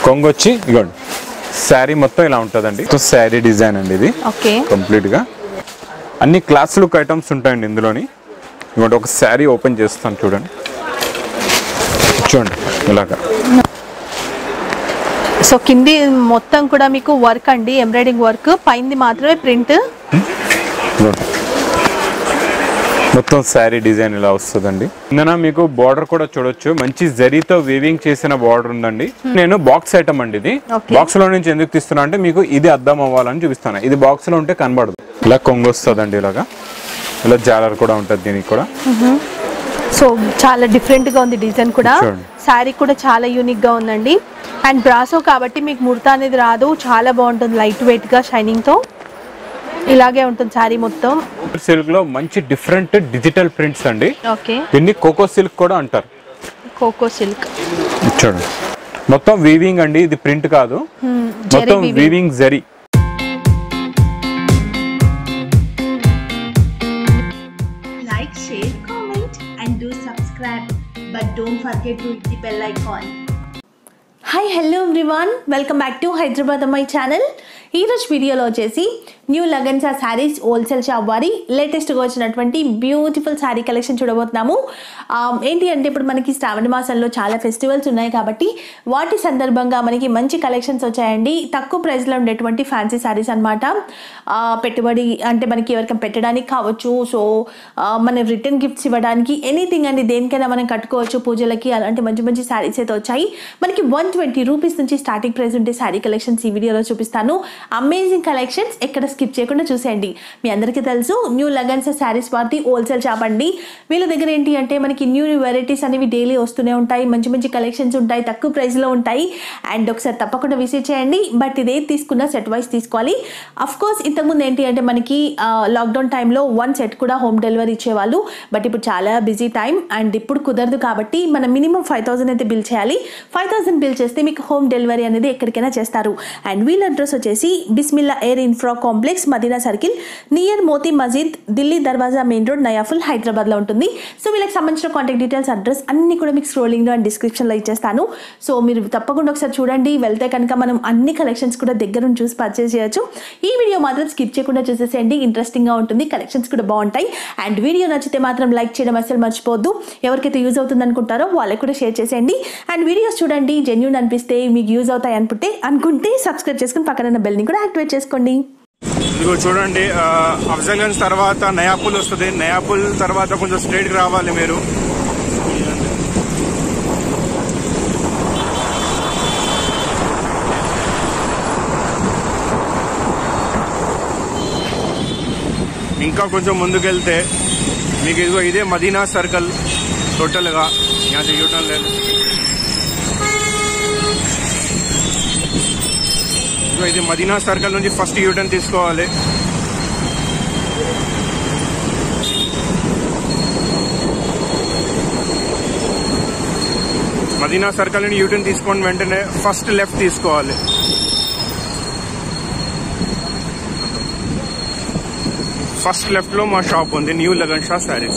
కొంగు వచ్చి ఇగోండి శారీ మొత్తం ఇలా ఉంటుందండి శారీ డిజైన్ అండి ఇది ఓకే కంప్లీట్గా అన్ని క్లాస్ లుక్ ఐటమ్స్ ఉంటాయండి ఇందులోని ఇవ్వండి ఒక శారీ ఓపెన్ చేస్తాను చూడండి చూడండి ఇలాగా సో కింది మొత్తం కూడా మీకు వర్క్ అండి ఎంబ్రాయిడింగ్ వర్క్ పైంది మాత్రమే ప్రింట్ ఇదిగోండి. మొత్తం శారీ డిజైన్ ఇలా వస్తుందండి ఇందున మీకు బార్డర్ కూడా చూడొచ్చు మంచి జరీతో వీవింగ్ చేసిన బార్డర్ ఉందండి నేను బాక్స్ ఐటమ్ అండి ఇది Okay. బాక్స్ లో నుంచి ఎందుకు తీస్తున్నా అంటే మీకు ఇది అద్దం అవ్వాలని చూపిస్తాను ఇది బాక్స్ లో ఉంటే కనబడదు ఇలా కొంగు వస్తుందండి ఇలాగా ఇలా జాలర్ కూడా ఉంటుంది దీనికి కూడా సో చాలా డిఫరెంట్ గా ఉంది డిజైన్ కూడా చూడండి. శారీ కూడా చాలా యూనిక్ గా ఉందండి అండ్ బ్రాసో కాబట్టి మీకు ముడత అనేది రాదు చాలా బాగుంటుంది లైట్ వెయిట్ గా షైనింగ్ తో ఇలాగే ఉంటుంది శారీ మొత్తం సిల్క్ లో మంచి డిఫరెంట్ డిజిటల్ ప్రింట్స్ అండి ఓకే దీన్ని కోకో సిల్క్ కూడా అంటారు కోకో సిల్క్ చూడండి మొత్తం వీవింగ్ అండి ఇది ప్రింట్ కాదు మొత్తం weaving. Weaving zari like, share, comment, and do subscribe. But don't forget to hit the bell icon. Hi hello everyone welcome back to Hyderabad Ammayi channel ఈరోజు వీడియోలో వచ్చేసి new Lagansa saris wholesale shop వారి లేటెస్ట్గా వచ్చినటువంటి బ్యూటిఫుల్ శారీ కలెక్షన్ చూడబోతున్నాము ఆ, ఏంటి అంటే ఇప్పుడు మనకి శ్రావణ మాసంలో చాలా ఫెస్టివల్స్ ఉన్నాయి కాబట్టి వాటి సందర్భంగా మనకి మంచి కలెక్షన్స్ వచ్చాయండి తక్కువ ప్రైస్లో ఉండేటువంటి ఫ్యాన్సీ శారీస్ అనమాట పెట్టుబడి అంటే మనకి ఎవరికైనా పెట్టడానికి కావచ్చు సో ఆ, మన రిటర్న్ గిఫ్ట్స్ ఇవ్వడానికి ఎనీథింగ్ అండి దేనికైనా మనం కట్టుకోవచ్చు పూజలకి అలాంటి మంచి మంచి శారీస్ అయితే వచ్చాయి మనకి వన్ ట్వంటీ రూపీస్ నుంచి స్టార్టింగ్ ప్రైస్ ఉంటే శారీ కలెక్షన్స్ ఈ వీడియోలో చూపిస్తాను అమేజింగ్ కలెక్షన్స్ ఎక్కడ స్కిప్ చేయకుండా చూసేయండి మీ అందరికీ తెలుసు న్యూ లగన్స్ శారీస్ వారి హోల్సేల్ షాప్ అండి వీళ్ళ దగ్గర ఏంటి అంటే మనకి న్యూ న్యూ వెరైటీస్ అనేవి డైలీ వస్తూనే ఉంటాయి మంచి మంచి కలెక్షన్స్ ఉంటాయి తక్కువ ప్రైస్లో ఉంటాయి అండ్ ఒకసారి తప్పకుండా విజిట్ చేయండి బట్ ఇదే తీసుకున్న సెట్ వైస్ తీసుకోవాలి అఫ్ కోర్స్ ఇంతకుముందు ఏంటి అంటే మనకి లాక్డౌన్ టైంలో వన్ సెట్ కూడా హోమ్ డెలివరీ ఇచ్చేవాళ్ళు బట్ ఇప్పుడు చాలా బిజీ టైం అండ్ ఇప్పుడు కుదరదు కాబట్టి మనం మినిమం ఫైవ్ థౌసండ్ అయితే బిల్ చేయాలి ఫైవ్ థౌసండ్ బిల్ చేస్తే మీకు హోమ్ డెలివరీ అనేది ఎక్కడికైనా చేస్తారు అండ్ వీళ్ళ అడ్రస్ వచ్చేసి Bismillah air infra complex Madina circle near Moti Masjid Delhi Darwaza main road నయాఫుల్ హైదరాబాద్లో ఉంటుంది సో వీళ్ళకి సంబంధించిన కాంటాక్ట్ డీటెయిల్స్ అడ్రస్ అన్ని కూడా మీకు స్క్రోలింగ్లో అండ్ డిస్క్రిప్షన్లో ఇచ్చేస్తాను సో మీరు తప్పకుండా ఒకసారి చూడండి వెళ్తే కనుక మనం అన్ని కలెక్షన్స్ కూడా దగ్గర నుంచి చూసి పర్చేస్ చేయొచ్చు ఈ వీడియో మాత్రం స్కిప్ చేయకుండా చూసేసేయండి ఇంట్రెస్టింగ్గా ఉంటుంది కలెక్షన్స్ కూడా బాగుంటాయి అండ్ వీడియో నచ్చితే మాత్రం లైక్ చేయడం అసలు మర్చిపోవద్దు ఎవరికైతే యూజ్ అవుతుంది అనుకుంటారో వాళ్ళకి కూడా షేర్ చేసేయండి అండ్ వీడియోస్ చూడండి జెన్యున్ అనిపిస్తే మీకు యూజ్ అవుతాయి అనుకుంటే అనుకుంటే సబ్స్క్రైబ్ చేసుకుని పక్కన ఉన్న బెల్ని కూడా యాక్టివేట్ చేసుకోండి ఇదిగో చూడండి ఆ, అఫ్జల్గంజ్ తర్వాత నయాపుల్ వస్తుంది నయాపుల్ తర్వాత కొంచెం స్ట్రైట్ గా రావాలి మీరు ఇంకా కొంచెం ముందుకెళ్తే మీకు ఇదిగో ఇదే మదీనా సర్కిల్ టోటల్ గా यहाँ से యూటర్న్ లేదు ఇదిగో ఇది మదీనా సర్కిల్ నుంచి ఫస్ట్ యూటర్న్ తీసుకోవాలి మదీనా సర్కిల్ నుండి యూటర్న్ తీసుకొని వెంటనే ఫస్ట్ లెఫ్ట్ తీసుకోవాలి ఫస్ట్ లెఫ్ట్ లో మా షాప్ ఉంది new Lagan Shah saris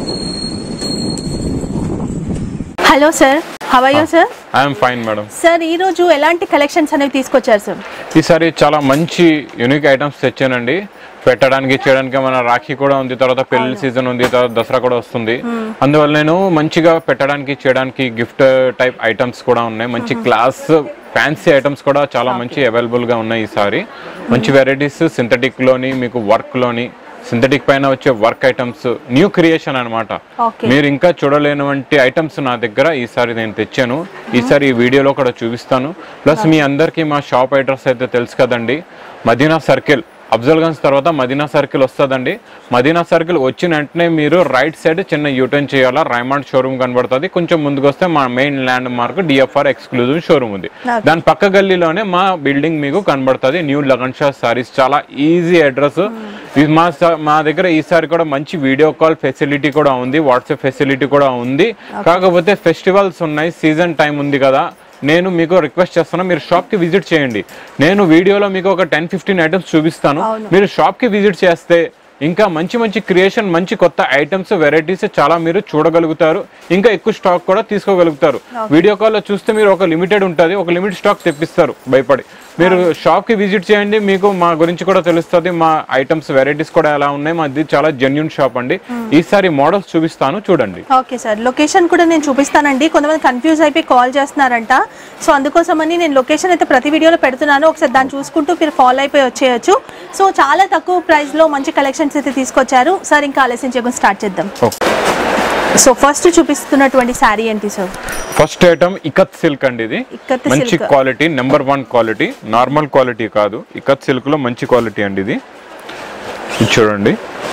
hello sir how are you sir I'm fine madam sir ఈ రోజు ఎలాంటి కలెక్షన్స్ అనేవి తీసుకొచ్చారు సార్ ఈసారి చాలా మంచి యూనిక్ ఐటమ్స్ తెచ్చానండి పెట్టడానికి చేయడానికి మన రాఖీ కూడా ఉంది తర్వాత పెళ్లి సీజన్ ఉంది తర్వాత దసరా కూడా వస్తుంది అందువల్ల నేను మంచిగా పెట్టడానికి చేయడానికి గిఫ్ట్ టైప్ ఐటమ్స్ కూడా ఉన్నాయి మంచి క్లాస్ ఫ్యాన్సీ ఐటమ్స్ కూడా చాలా మంచి అవైలబుల్ గా ఉన్నాయి ఈసారి మంచి వెరైటీస్ సింథటిక్ లోని మీకు వర్క్ లోని సింథటిక్ పైన వచ్చే వర్క్ ఐటమ్స్ న్యూ క్రియేషన్ అన్నమాట Okay. మీరు ఇంకా చూడలేనటువంటి ఐటమ్స్ నా దగ్గర ఈసారి నేను తెచ్చాను ఈసారి ఈ వీడియోలో కూడా చూపిస్తాను ప్లస్ మీ అందరికీ మా షాప్ అడ్రస్ అయితే తెలుసు కదండి మదీనా సర్కిల్ అఫ్జల్గంజ్ తర్వాత మదీనా సర్కిల్ వస్తుందండి మదీనా సర్కిల్ వచ్చిన వెంటనే మీరు రైట్ సైడ్ చిన్న యూటర్న్ చేయాలా రైమాండ్ షోరూమ్ కనబడుతుంది కొంచెం ముందుకు వస్తే మా main landmark DFR exclusive showroom ఉంది దాని పక్క గల్లీలోనే మా బిల్డింగ్ మీకు కనబడుతుంది న్యూ లగన్ షా సారీస్ చాలా ఈజీ అడ్రస్ ఇది మా స- మా దగ్గర ఈసారి కూడా మంచి వీడియో కాల్ ఫెసిలిటీ కూడా ఉంది వాట్సాప్ ఫెసిలిటీ కూడా ఉంది కాకపోతే ఫెస్టివల్స్ ఉన్నాయి సీజన్ టైం ఉంది కదా నేను మీకు రిక్వెస్ట్ చేస్తున్నా మీరు షాప్ కి విజిట్ చేయండి నేను వీడియోలో మీకు ఒక టెన్ ఫిఫ్టీన్ ఐటమ్స్ చూపిస్తాను మీరు షాప్ కి విజిట్ చేస్తే ఇంకా మంచి మంచి క్రియేషన్ మంచి కొత్త ఐటమ్స్ వెరైటీస్ చాలా మీరు చూడగలుగుతారు ఇంకా ఎక్కువ స్టాక్ కూడా తీసుకోగలుగుతారు వీడియో కాల్లో చూస్తే మీరు ఒక లిమిటెడ్ ఉంటుంది ఒక లిమిట్ స్టాక్ తెప్పిస్తారు భయపడి మీరు షాప్ కి విజిట్ చేయండి మీకు మా గురించి కూడా తెలుస్తుంది మా ఐటమ్స్ వెరైటీస్ కూడా ఎలా ఉన్నాయి మాది చాలా జెన్యున్ షాప్ అండి ఈసారి మోడల్స్ చూపిస్తాను చూడండి ఓకే సార్ లొకేషన్ కూడా నేను చూపిస్తానండి కొంతమంది కన్ఫ్యూజ్ అయిపోయి కాల్ చేస్తున్నారంట సో అందుకోసమని నేను లొకేషన్ అయితే ప్రతి వీడియోలో పెడుతున్నాను ఒకసారి దాన్ని చూసుకుంటూ మీరు ఫాలో అయిపోయి వచ్చేయచ్చు సో చాలా తక్కువ ప్రైస్లో మంచి కలెక్షన్స్ అయితే తీసుకొచ్చారు సార్ ఇంకా ఆలస్యం చేయకుండా స్టార్ట్ చేద్దాం Okay. సో ఫస్ట్ చూపిస్తున్నటువంటి శారీ ఏంటి sir first item ikat silk అండి ఇది ఇక్కత్ మంచి silk quality number one quality normal quality కాదు ఇకత్ సిల్క్ లో మంచి క్వాలిటీ అండి ఇది ఇది చూడండి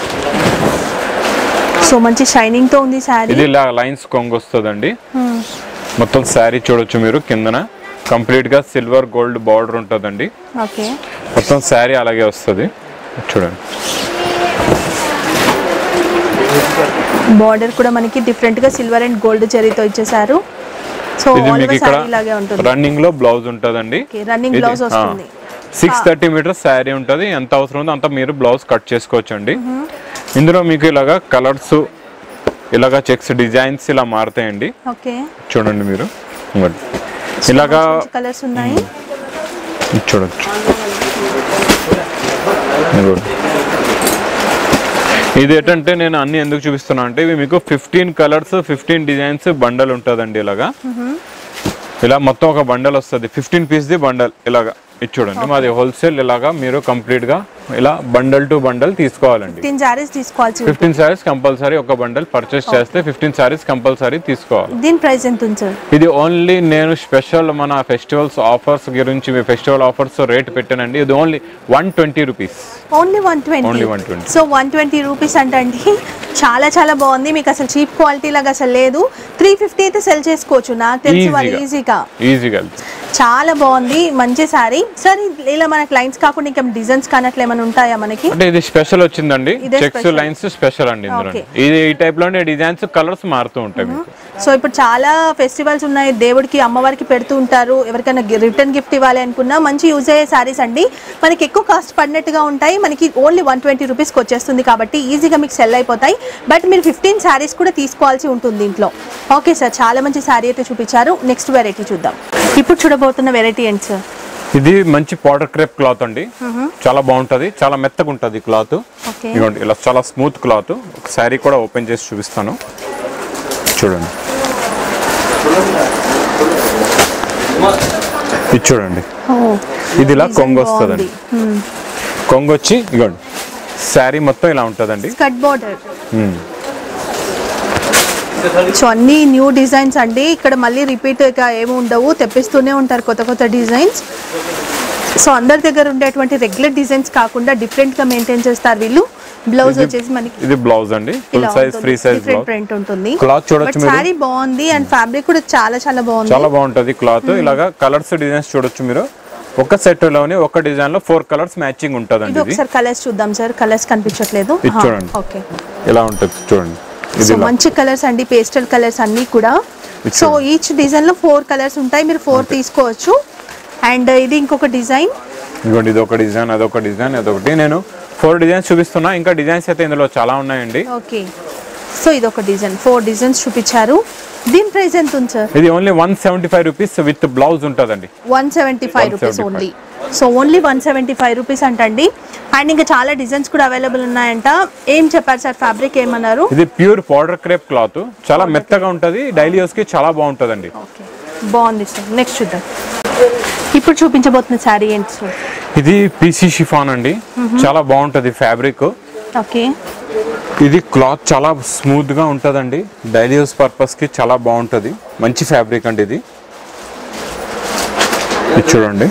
సో మంచి షైనింగ్ తో ఉంది శారీ ఇది ఇలా లైన్స్ కొంగు వస్తుందండి మొత్తం శారీ చూడొచ్చు మీరు కిందన కంప్లీట్ గా సిల్వర్ గోల్డ్ బార్డర్ ఉంటుందండి ఓకే మొత్తం శారీ అలాగే వస్తుంది చూడండి బార్డర్ కూడా మనకి డిఫరెంట్ గా సిల్వర్ అండ్ గోల్డ్ జరీతో ఇచ్చేసారు సో ఇది ఆల్ మీకు ఓవర్ ఇక్కడ శారీ లాగే ఉంటుంది రన్నింగ్ లో బ్లౌజ్ ఉంటుందండి Okay, running blouse వస్తుంది. సిక్స్ థర్టీ మీటర్స్ శారీ ఉంటుంది ఎంత అవసరం ఉందో అంత మీరు బ్లౌజ్ కట్ చేసుకోవచ్చు అండి ఇందులో మీకు ఇలాగా కలర్స్ ఇలాగా చెక్స్ డిజైన్స్ ఇలా మారుతాయండి ఓకే చూడండి మీరు ఇదిగోండి. ఇలాగా కలర్స్ ఉన్నాయి ఇది చూడొచ్చు ఇదిగోండి. ఇది ఏంటంటే నేను అన్ని ఎందుకు చూపిస్తున్నా అంటే ఇవి మీకు fifteen colours fifteen designs bundle ఉంటుందండి ఇలాగా ఇలా మొత్తం ఒక బండల్ వస్తుంది ఫిఫ్టీన్ పీస్ ది బండల్ ఇలాగా ఇది చూడండి మాది హోల్సేల్ ఇలాగా మీరు కంప్లీట్ గా ఇలా బండల్ టు బండల్ తీసుకోవాలండి ఫిఫ్టీన్ శారీస్ తీసుకోవాల్సి ఉంటుంది. ఫిఫ్టీన్ సారీస్ కంపల్సరీ ఒక బండల్ పర్చేస్ చేస్తే ఫిఫ్టీన్ సారీస్ కంపల్సరీ తీసుకోవాలి దీని ప్రైస్ ఎంత ఉంది సార్ ఇది ఓన్లీ నేను స్పెషల్ మన ఫెస్టివల్స్ ఆఫర్స్ గురించి మీ ఫెస్టివల్ ఆఫర్స్ రేట్ పెట్టానండి ఇది only one twenty rupees only one twenty Only 120. So one twenty rupees అంటండి చాలా చాలా బాగుంది మీకు అసలు చీప్ క్వాలిటీ లాగా అసలు లేదు త్రీ ఫిఫ్టీ అయితే సెల్ చేసుకోవచ్చు నాకు తెలిసి వాళ్ళు ఈజీగా ఈజీగా చాలా బాగుంది మంచి శారీ సార్ ఇది ఇలా మనకి లైన్స్ కాకుండా ఇంకా డిజైన్స్ కానీ అట్లా ఏమైనా ఉంటాయా మనకి అంటే ఇది స్పెషల్ వచ్చిందండి ఇదే చెక్స్ special. లైన్స్ స్పెషల్ అండి ఇందులో Okay. ఇది ఈ టైప్ లోనే డిజైన్స్ కలర్స్ మారుతూ ఉంటాయి మీకు సో ఇప్పుడు చాలా ఫెస్టివల్స్ ఉన్నాయి దేవుడికి అమ్మవారికి పెడుతూ ఉంటారు ఎవరికైనా రిటర్న్ గిఫ్ట్ ఇవ్వాలి అనుకున్నా మంచి యూజ్ అయ్యే శారీస్ అండి మనకి ఎక్కువ కాస్ట్ పడినట్టుగా ఉంటాయి మనకి ఓన్లీ వన్ ట్వంటీ రూపీస్కి వచ్చేస్తుంది కాబట్టి ఈజీగా మీకు సెల్ అయిపోతాయి బట్ మీరు ఫిఫ్టీన్ శారీస్ కూడా తీసుకోవాల్సి ఉంటుంది దీంట్లో ఓకే సార్ చాలా మంచి శారీ అయితే చూపించారు నెక్స్ట్ వెరైటీ చూద్దాం ఇప్పుడు చూడబోతున్న వెరైటీ ఏంటి సార్ ఇది మంచి పౌడర్ క్రేప్ క్లాత్ అండి చాలా బాగుంటది చాలా మెత్తగా ఉంటది క్లాత్ ఓకే ఇదిగోండి ఇలా చాలా స్మూత్ క్లాత్ ఒక శారీ కూడా ఓపెన్ చేసి చూపిస్తాను చూడండి ఇది చూడండి ఇది ఇలా కొంగు వస్తుందండి కొంగు వచ్చి ఇదిగోండి శారీ మొత్తం ఇలా ఉంటుందండి స్కట్ బార్డర్ మ్మ్. సో అన్ని న్యూ డిజైన్స్ అండి ఇక్కడ మళ్ళీ రిపీట్ ఇక ఏమి ఉండవు తెప్పిస్తూనే ఉంటారు కొత్త కొత్త డిజైన్స్ సో అందరి దగ్గర ఉండేటువంటి రెగ్యులర్ డిజైన్స్ కాకుండా డిఫరెంట్ గా మెయింటైన్ చేస్తారు వీళ్ళు బ్లౌజ్ ఇది- వచ్చేసి మనకి ఇది బ్లౌజ్ అండి ఫుల్ ఇలా size free size different blouse print ఉంటుంది Cloth చూడొచ్చు బట్ మీరు. సారీ బాగుంది అండ్ ఫ్యాబ్రిక్ కూడా చాలా చాలా బాగుంది చాలా బాగుంటది క్లాత్ ఇలాగా కలర్స్ డిజైన్స్ చూడొచ్చు మీరు ఒక సెట్ లోనే ఒక డిజైన్ లో ఫోర్ కలర్స్ మ్యాచింగ్ ఉంటదండి ఇది ఇది ఒకసారి కలర్స్ చూద్దాం సార్ కలర్స్ కనిపించట్లేదు ఇది చూడండి. ఓకే ఇలా ఉంటది చూడండి ఇది సో ఇలా. మంచి కలర్స్ అండి పేస్టల్ కలర్స్ అన్ని కూడా ఇది సో ఈచ్ డిజైన్ లో ఫోర్ కలర్స్ ఉంటాయి మీరు ఫోర్ తీసుకోవచ్చు అండ్ ఇది ఇంకొక డిజైన్ ఇదిగోండి ఇది ఒక డిజైన్ అదొక డిజైన్ అదొకటి నేను ఫోర్ డిజైన్స్ చూపిస్తున్నా ఇంకా డిజైన్స్ అయితే ఇందులో చాలా ఉన్నాయండి ఓకే సో ఇది ఒక డిజైన్ ఫోర్ డిజైన్స్ చూపించారు దీని ప్రైస్ ఎంత ఉంది సార్ ఇది only one seventy five rupees with blouse ఉంటుందండి one seventy five rupees 175. Only so only one seventy five rupees అంటండి అండ్ ఇంకా చాలా డిజైన్స్ కూడా అవైలబుల్ ఉన్నాయంట ఏం చెప్పారు సార్ ఫ్యాబ్రిక్ ఏమన్నారు ఇది ప్యూర్ పౌడర్ క్రేప్ క్లాత్ చాలా మెత్తగా ఉంటది డైలీ యూస్ కి చాలా బాగుంటదండి ఓకే బాగుంది సార్ నెక్స్ట్ చూద్దాం ఇప్పుడు చూపించబోతున్న శారీ ఏంటి సార్ ఇది పీసీ షిఫాన్ అండి చాలా బాగుంటది ఫ్యాబ్రిక్ ఓకే ఇది క్లాత్ చాలా స్మూత్ గా ఉంటదండి డైలీ యూస్ పర్పస్ కి చాలా బాగుంటది మంచి ఫ్యాబ్రిక్ అండి ఇది ఇది చూడండి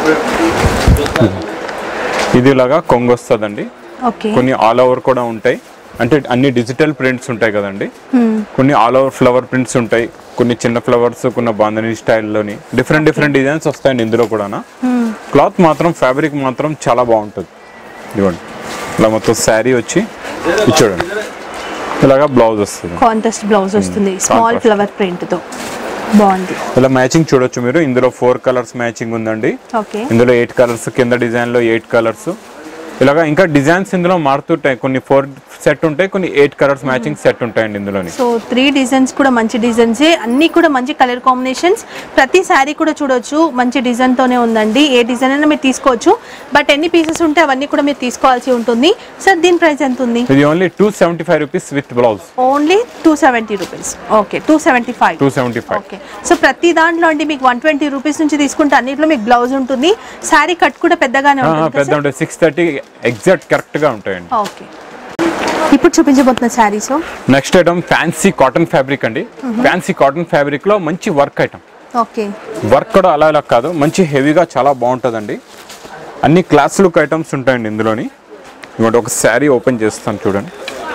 ఇది ఇలాగా కొంగు వస్తుందండి ఓకే కొన్ని ఆల్ ఓవర్ కూడా ఉంటాయి అంటే అన్ని డిజిటల్ ప్రింట్స్ ఉంటాయి కదండి కొన్ని ఆల్ ఓవర్ ఫ్లవర్ ప్రింట్స్ ఉంటాయి కొన్ని చిన్న ఫ్లవర్స్ కొన్ని బాంధనీ స్టైల్లోని డిఫరెంట్ డిఫరెంట్ డిజైన్స్ వస్తాయండి ఇందులో కూడా క్లాత్ మాత్రం ఫ్యాబ్రిక్ మాత్రం చాలా బాగుంటుంది ఇదిగోండి ఇలా మొత్తం శారీ వచ్చి ఇది చూడండి ఇలాగా బ్లౌజ్ వస్తుంది కాంటెస్ట్ బ్లౌజ్ వస్తుంది స్మాల్ contrast. ఫ్లవర్ ప్రింట్ తో బాగుంది ఇలా మ్యాచింగ్ చూడొచ్చు మీరు ఇందులో ఫోర్ కలర్స్ మ్యాచింగ్ ఉందండి ఓకే ఇందులో ఎయిట్ కలర్స్ కింద డిజైన్ లో ఎయిట్ కలర్స్ ఇలాగా ఇంకా డిజైన్స్ ఇందులో మారుతుంటాయి కొన్ని ఫోర్ సెట్ ఉంటాయి కొన్ని ఎయిట్ కలర్స్ మ్యాచింగ్ సెట్ ఉంటాయండి ఇందులోని సో త్రీ డిజైన్స్ కూడా మంచి డిజైన్స్ అన్ని కూడా మంచి కలర్ కాంబినేషన్స్ ప్రతి శారీ కూడా చూడొచ్చు మంచి డిజైన్ తోనే ఉందండి ఏ డిజైన్ అయినా మీరు తీసుకోవచ్చు బట్ ఎన్ని పీసెస్ ఉంటే అవన్నీ కూడా మీరు తీసుకోవాల్సి ఉంటుంది సార్ దీని ప్రైస్ ఎంత ఉంది ఇది only two seventy five rupees with blouse only two seventy rupees okay two seventy five two seventy five okay so ప్రతి దాంట్లో అండి మీకు వన్ ట్వంటీ రూపీస్ నుంచి తీసుకుంటే అన్నిట్లో మీకు బ్లౌజ్ ఉంటుంది శారీ కట్ కూడా పెద్దగానే ఉంటుంది పెద్ద ఉంటాయి సిక్స్ థర్టీ ఎగ్జాక్ట్ కరెక్ట్ గా ఉంటాయండి ఓకే ఇప్పుడు చూపించబోతున్న saris next item fancy cotton fabric అండి ఫ్యాన్సీ కాటన్ ఫ్యాబ్రిక్ లో మంచి వర్క్ ఐటమ్ ఓకే వర్క్ కూడా అలా ఇలా కాదు మంచి హెవీగా చాలా బాగుంటుందండి అన్ని క్లాస్ లుక్ ఐటమ్స్ ఉంటాయండి ఇందులోని ఇవ్వండి ఒక శారీ ఓపెన్ చేస్తాను చూడండి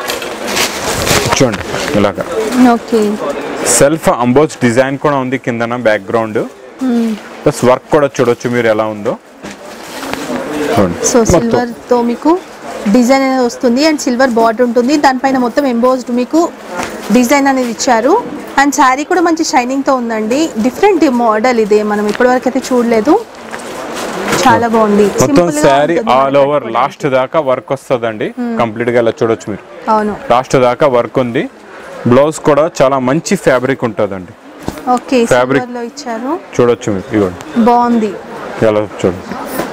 చూడండి ఇలాగా ఓకే సెల్ఫ్ అంబోజ్ డిజైన్ కూడా ఉంది కిందన బ్యాక్గ్రౌండ్ ప్లస్ వర్క్ కూడా చూడొచ్చు మీరు ఎలా ఉందో చూడండి. సో మొత్తం. సిల్వర్ తో మీకు డిజైన్ అనేది వస్తుంది అండ్ సిల్వర్ బార్డర్ ఉంటుంది దానిపైన మొత్తం ఎంబోజ్డ్ మీకు డిజైన్ అనేది ఇచ్చారు అండ్ శారీ కూడా మంచి షైనింగ్ తో ఉందండి డిఫరెంట్ మోడల్ ఇది మనం ఇప్పటివరకు అయితే చూడలేదు చాలా బాగుంది మొత్తం Simple గా శారీ ఉంటుంది ఆల్ మనకి ఓవర్ కట్టుకోవడానికి. లాస్ట్ దాకా వర్క్ వస్తుందండి కంప్లీట్ గా ఇలా చూడొచ్చు మీరు అవును లాస్ట్ దాకా వర్క్ ఉంది బ్లౌజ్ కూడా చాలా మంచి ఫ్యాబ్రిక్ ఉంటుందండి ఓకే Fabric. సిల్వర్ లో ఇచ్చారు చూడొచ్చు మీరు ఇవ్వండి బాగుంది ఎలా చూడండి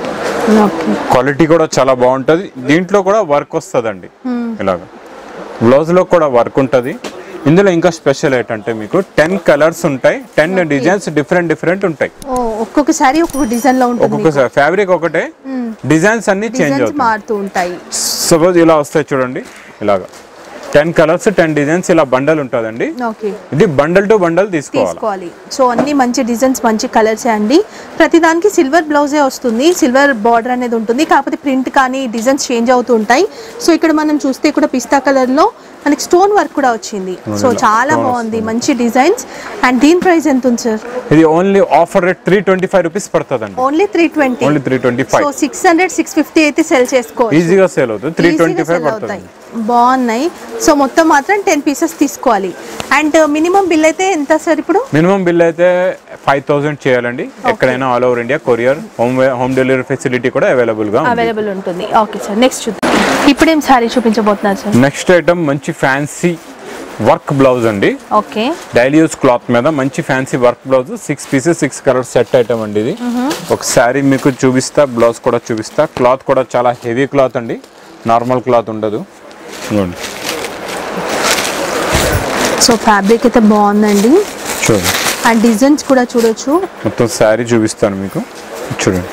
ఓకే క్వాలిటీ కూడా చాలా బాగుంటుంది దీంట్లో కూడా వర్క్ వస్తుందండి ఇలాగ బ్లౌజ్ లో కూడా వర్క్ ఉంటుంది ఇందులో ఇంకా స్పెషల్ ఏంటంటే మీకు టెన్ కలర్స్ ఉంటాయి టెన్ డిజైన్స్ డిఫరెంట్ డిఫరెంట్ ఉంటాయి ఓ ఒక్కొక్క శారీ ఒక్కొక్క డిజైన్ లో ఉంటుంది ఒక్కొక్క ఫ్యాబ్రిక్ ఒకటే డిజైన్స్ అన్ని చేంజ్ డిజైన్స్ అవుతాయి మారుతూ ఉంటాయి సపోజ్ ఇలా వస్తాయి చూడండి ఇలాగా టెన్ కలర్స్ టెన్ డిజైన్స్ ఇలా బండల్ ఉంటుందండి ఓకే ఇది బండల్ టు బండల్ తీసుకోవాలి తీసుకోవాలి సో అన్ని మంచి డిజైన్స్ మంచి కలర్సే అండి ప్రతిదానికి సిల్వర్ బ్లౌజే వస్తుంది సిల్వర్ బార్డర్ అనేది ఉంటుంది కాకపోతే ప్రింట్ కానీ డిజైన్స్ చేంజ్ అవుతూ ఉంటాయి సో ఇక్కడ మనం చూస్తే కూడా పిస్తా కలర్ లో మనకి స్టోన్ వర్క్ కూడా వచ్చింది సో చాలా బాగుంది మంచి డిజైన్స్ అండ్ దీని ప్రైస్ ఎంత ఉంది సార్ ఇది only offer rate three twenty five rupees పడుతుందండి only three twenty only three twenty so five six hundred six fifty అయితే సెల్ చేసుకోవచ్చు ఈజీగా సేల్ అవుతుంది త్రీ Easy ట్వంటీ గా ఫైవ్ sell పడుతుంది అవుతాయి బాగున్నాయి సో మొత్తం మాత్రం టెన్ పీసెస్ తీసుకోవాలి అండ్ మినిమం బిల్ అయితే ఎంత సార్ ఇప్పుడు మినిమం బిల్ అయితే ఫైవ్ థౌసండ్ చేయాలండి ఎక్కడైనా all over India courier home home delivery facility కూడా అవైలబుల్ గా ఉంది అవైలబుల్ ఉంటుంది ఓకే సార్ నెక్స్ట్ చూద్దాం ఇప్పుడేం సారీ చూపించబోతున్నారు సార్ నెక్స్ట్ ఐటమ్ మంచి ఫ్యాన్సీ వర్క్ బ్లౌజ్ అండి ఓకే డైలీ యూస్ క్లాత్ మీద మంచి fancy work blouse six pieces six colour set item అండి ఇది ఒక శారీ మీకు చూపిస్తా బ్లౌజ్ కూడా చూపిస్తా క్లాత్ కూడా చాలా హెవీ క్లాత్ అండి నార్మల్ క్లాత్ ఉండదు ఇదిగోండి. సో ఫ్యాబ్రిక్ అయితే బాగుందండి చూడండి అండ్ డిజైన్స్ కూడా చూడొచ్చు మొత్తం శారీ చూపిస్తాను మీకు చూడండి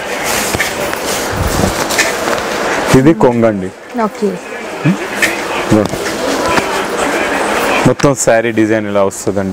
ఇది కొంగండి ఓకే ఇదిగోండి. మొత్తం శారీ డిజైన్ ఇలా వస్తుందండి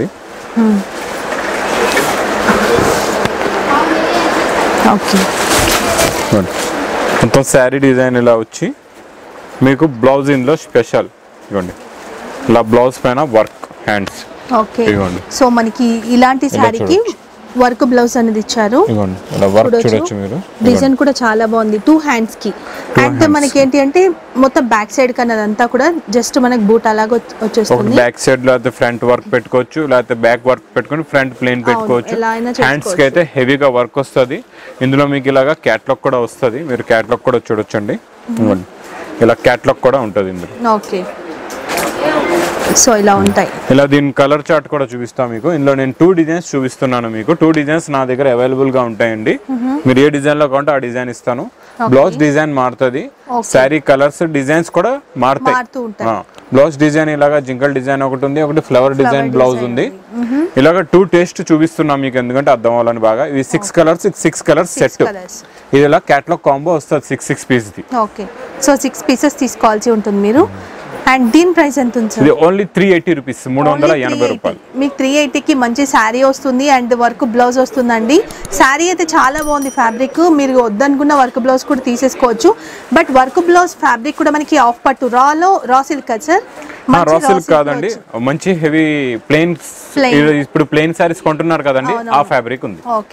ఓకే ఇదిగోండి. మొత్తం శారీ డిజైన్ ఇలా వచ్చి మీకు బ్లౌజ్ ఇందులో స్పెషల్ ఇవ్వండి ఇలా బ్లౌజ్ పైన వర్క్ హ్యాండ్స్ ఓకే ఇదిగోండి. సో మనకి ఇలాంటి ఇలా శారీకి వర్క్ బ్లౌజ్ అనేది ఇచ్చారు ఇవ్వండి ఇలా వర్క్ చూడొచ్చు మీరు డిజైన్ కూడా చాలా బాగుంది టూ హ్యాండ్స్ కి అండ్ మనకి ఏంటి అంటే మొత్తం బ్యాక్ సైడ్ కన్నా అదంతా కూడా జస్ట్ మనకి బూట్ అలాగ వచ్చ- ఒక వచ్చేస్తుంది బ్యాక్ సైడ్ లో అయితే ఫ్రంట్ వర్క్ పెట్టుకోవచ్చు లేకపోతే బ్యాక్ వర్క్ పెట్టుకొని ఫ్రంట్ ప్లేన్ పెట్టుకోవచ్చు ఎలా అయినా హ్యాండ్స్ కి అయితే హెవీగా వర్క్ వస్తుంది ఇందులో మీకు ఇలాగా క్యాట్లాగ్ కూడా వస్తుంది మీరు క్యాట్లాగ్ కూడా చూడొచ్చండి ఇవ్వండి ఇలా క్యాట్లాగ్ కూడా ఉంటుంది ఇందులో ఓకే సో ఇలా ఉంటాయి ఇలా దీని కలర్ చార్ట్ కూడా చూపిస్తాను మీకు ఇందులో నేను టూ డిజైన్స్ చూపిస్తున్నాను మీకు టూ డిజైన్స్ నా దగ్గర అవైలబుల్ గా ఉంటాయండి మీరు ఏ డిజైన్ లో కావాలంటే ఆ డిజైన్ ఇస్తాను బ్లౌజ్ డిజైన్ మారుతుంది శారీ కలర్స్ డిజైన్స్ కూడా మారుతూ మారుతాయి ఉంటాయి. బ్లౌజ్ డిజైన్ ఇలాగా జింకల్ డిజైన్ ఒకటి ఉంది ఒకటి ఫ్లవర్ డిజైన్ బ్లౌజ్ ఉంది ఇలాగ టూ టేస్ట్ చూపిస్తున్నాం మీకు ఎందుకంటే అర్థం అవ్వాలని బాగా ఇవి six colours six colours set colours. ఇది ఇలా క్యాట్లాగ్ కాంబో వస్తుంది సిక్స్ సిక్స్ పీస్ ది ఓకే సో సిక్స్ పీసెస్ తీసుకోవాల్సి ఉంటుంది మీరు అండ్ దీని ప్రైస్ ఎంత ఉంది సార్ ఇది ఓన్లీ త్రీ ఎయిటీ రూపీస్ మూడు వందల Only ఎనభై 380. రూపాయలు మీకు త్రీ ఎయిటీకి మంచి శారీ వస్తుంది అండ్ వర్క్ బ్లౌజ్ వస్తుందండి శారీ అయితే చాలా బాగుంది ఫ్యాబ్రిక్ మీరు వద్దనుకున్న వర్క్ బ్లౌజ్ కూడా తీసేసుకోవచ్చు బట్ వర్క్ బ్లౌజ్ ఫ్యాబ్రిక్ కూడా మనకి ఆఫ్ పట్టు రాలో రా సిల్క్ కదా సార్ మంచి రా raw సిల్క్ silk కాదండి వచ్చి- మంచి హెవీ ప్లెయిన్ Plain. ఇప్పుడు ప్లెయిన్ సారీస్ కొంటున్నారు కదండి అవును, ఆ అవును. ఫ్యాబ్రిక్ ఉంది ఓకే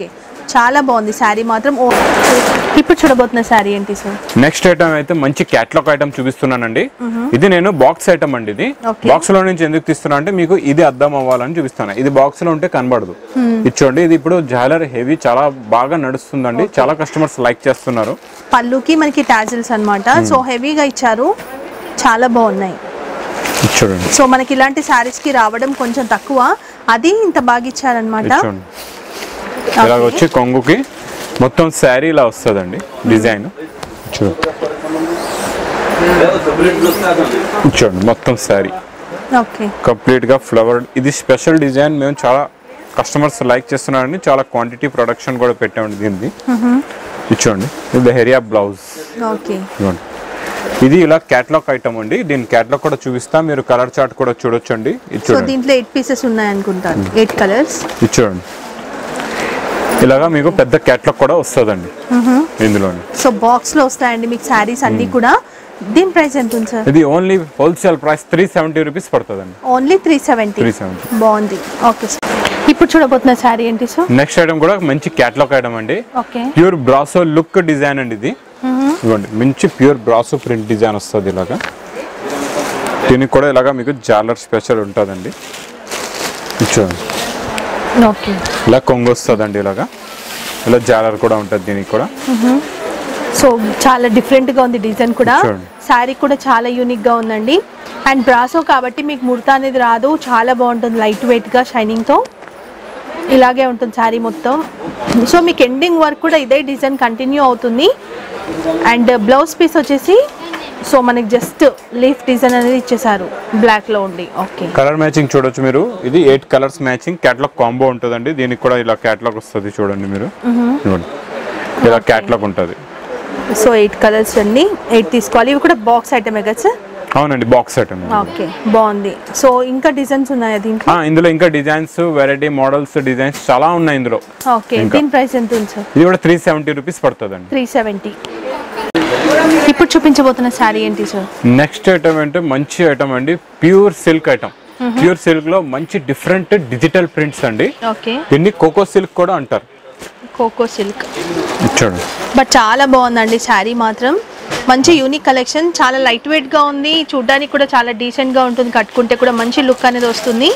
చాలా బాగుంది శారీ మాత్రం ఓ ఇప్పుడు చూడబోతున్న శారీ ఏంటి సార్ నెక్స్ట్ ఐటమ్ అయితే మంచి క్యాట్లాగ్ ఐటమ్ చూపిస్తున్నానండి ఇది నేను బాక్స్ ఐటమ్ అండి ఇది Okay. బాక్స్ లో నుంచి ఎందుకు తీస్తున్నా అంటే మీకు ఇది అర్థం అవ్వాలని చూపిస్తాను ఇది బాక్స్ లో ఉంటే కనబడదు ఇది చూడండి ఇది ఇప్పుడు జాలర్ హెవీ చాలా బాగా నడుస్తుందండి చాలా కస్టమర్స్ లైక్ చేస్తున్నారు పళ్ళుకి మనకి టాజిల్స్ అన్నమాట సో హెవీగా ఇచ్చారు చాలా బాగున్నాయి ఇది చూడండి సో మనకి ఇలాంటి శారీస్ కి రావడం కొంచెం తక్కువ అది ఇంత బాగా ఇచ్చారనమాట ఇది చూడండి ఇలాగ వచ్చి కొంగుకి మొత్తం శారీ ఇలా వస్తుందండి డిజైన్ చూడండి ఇది చూడండి మొత్తం శారీ ఓకే కంప్లీట్ గా ఫ్లవర్ ఇది స్పెషల్ డిజైన్ మేము చాలా కస్టమర్స్ లైక్ చేస్తున్నారండి చాలా క్వాంటిటీ ప్రొడక్షన్ కూడా పెట్టామండి దీనిది ఇచ్చోండి ఇది హెరియా బ్లౌజ్ ఓకే ఇదిగోండి ఇది ఇలా క్యాట్లాగ్ ఐటమ్ అండి దీని క్యాట్లాగ్ కూడా చూపిస్తా మీరు కలర్ చార్ట్ కూడా చూడొచ్చండి ఇది సో చూడండి దీంట్లో ఎయిట్ పీసెస్ ఉన్నాయి అనుకుంటాను ఎయిట్ కలర్స్ ఇది చూడండి ఇలాగా మీకు పెద్ద క్యాట్లాగ్ కూడా వస్తుందండి ఇందులోని సో బాక్స్ లో వస్తాయండి మీకు శారీస్ అన్ని కూడా దీని ప్రైస్ ఎంత ఉంది సార్ ఇది only wholesale price three seventy rupees పడుతుందండి ఓన్లీ త్రీ సెవెంటీ 370. బాగుంది ఓకే సార్ ఇప్పుడు చూడబోతున్న శారీ ఏంటి సార్ నెక్స్ట్ ఐటమ్ కూడా మంచి క్యాట్లాగ్ ఐటమ్ అండి okay pure brasso look design అండి ఇది ఇదిగోండి మంచి ప్యూర్ బ్రాసో ప్రింట్ డిజైన్ వస్తుంది ఇలాగా దీనికి కూడా ఇలాగా మీకు జాలర్ స్పెషల్ ఉంటుందండి ఇది చూడండి ఓకే ఇలా కొంగు వస్తుందండి ఇలాగా ఇలా జాలర్ కూడా ఉంటుంది దీనికి కూడా సో చాలా డిఫరెంట్ గా ఉంది డిజైన్ కూడా చూడండి. శారీ కూడా చాలా యూనిక్ గా ఉందండి అండ్ బ్రాసో కాబట్టి మీకు ముడత అనేది రాదు చాలా బాగుంటుంది లైట్ వెయిట్ గా షైనింగ్ తో ఇలాగే ఉంటుంది శారీ మొత్తం సో మీకు ఎండింగ్ వర్క్ కూడా ఇదే డిజైన్ కంటిన్యూ అవుతుంది అండ్ బ్లౌజ్ పీస్ వచ్చేసి సో మనకి జస్ట్ లీఫ్ డిజైన్ అనేది ఇచ్చేసారు బ్లాక్ లో ఉండి ఓకే కలర్ మ్యాచింగ్ చూడొచ్చు మీరు ఇది eight colours matching catalogue combo ఉంటుందండి దీనికి కూడా ఇలా క్యాట్లాగ్ వస్తుంది చూడండి మీరు ఇదిగోండి. ఇలా క్యాట్లాగ్ ఉంటుంది సో ఎయిట్ కలర్స్ అండి ఎయిట్ తీసుకోవాలి ఇవి కూడా బాక్స్ ఐటమే కదా సార్ అవునండి బాక్స్ ఐటమ్ ఓకే బాగుంది సో ఇంకా డిజైన్స్ ఉన్నాయా దీంట్లో ఇందులో ఇంకా డిజైన్స్ వెరైటీ మోడల్స్ డిజైన్స్ చాలా ఉన్నాయి ఇందులో ఓకే ఇంకా. దీని ప్రైస్ ఎంత ఉంది సార్ ఇది కూడా త్రీ సెవెంటీ రూపీస్ పడుతుందండి త్రీ సెవెంటీ ఇప్పుడు చూపించబోతున్న శారీ ఏంటి సార్ నెక్స్ట్ ఐటమ్ అంటే మంచి ఐటమ్ అండి pure silk item pure silk లో మంచి డిఫరెంట్ డిజిటల్ ప్రింట్స్ అండి ఓకే దీన్ని కోకో సిల్క్ కూడా అంటారు కోకో సిల్క్ చూడండి బట్ చాలా బాగుందండి శారీ మాత్రం మంచి యూనిక్ కలెక్షన్ చాలా లైట్ వెయిట్ గా ఉంది చూడడానికి కూడా చాలా డీసెంట్ గా ఉంటుంది కట్టుకుంటే కూడా మంచి లుక్ అనేది వస్తుంది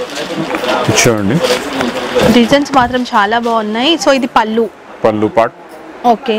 చూడండి డిజైన్స్ మాత్రం చాలా బాగున్నాయి సో ఇది పళ్ళు పళ్ళు పాట్ ఓకే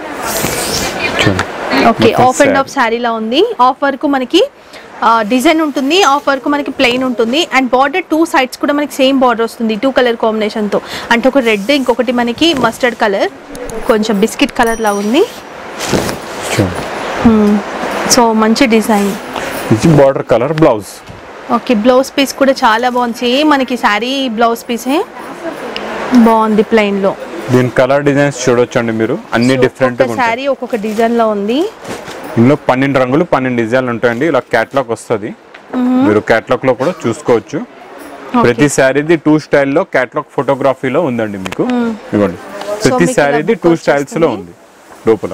చూడండి ఓకే మొత్తం ఆఫ్ అండ్ saree. ఆఫ్ శారీలా ఉంది ఆఫ్ వరకు మనకి డిజైన్ ఉంటుంది ఆఫ్ వరకు మనకి ప్లెయిన్ ఉంటుంది అండ్ బార్డర్ టూ సైడ్స్ కూడా మనకి సేమ్ బార్డర్ వస్తుంది టూ కలర్ కాంబినేషన్తో అంటే ఒక రెడ్ ఇంకొకటి మనకి మస్టర్డ్ కలర్ కొంచెం బిస్కెట్ కలర్ లా ఉంది చూడండి సో మంచి డిజైన్ ఇది border colour blouse okay blouse piece కూడా చాలా బాగుంది సేమ్ మనకి శారీ బ్లౌజ్ పీసే బాగుంది ప్లెయిన్ లో దీని కలర్ డిజైన్స్ చూడొచ్చండి మీరు అన్ని డిఫరెంట్ ఒక్కొక్క శారీ ఒక్కొక్క డిజైన్ లో ఉంది ఇందులో పన్నెండు రంగులు పన్నెండు డిజైన్లు ఉంటాయండి ఇలా క్యాట్లాగ్ వస్తుంది మీరు క్యాట్లాగ్ లో కూడా చూసుకోవచ్చు ప్రతి శారీది టూ స్టైల్లో క్యాట్లాగ్ ఫోటోగ్రఫీలో ఉందండి మీకు ఇవ్వండి ప్రతి మీకు ఇలా శారీది book టూ స్టైల్స్ లో ఉంది లోపల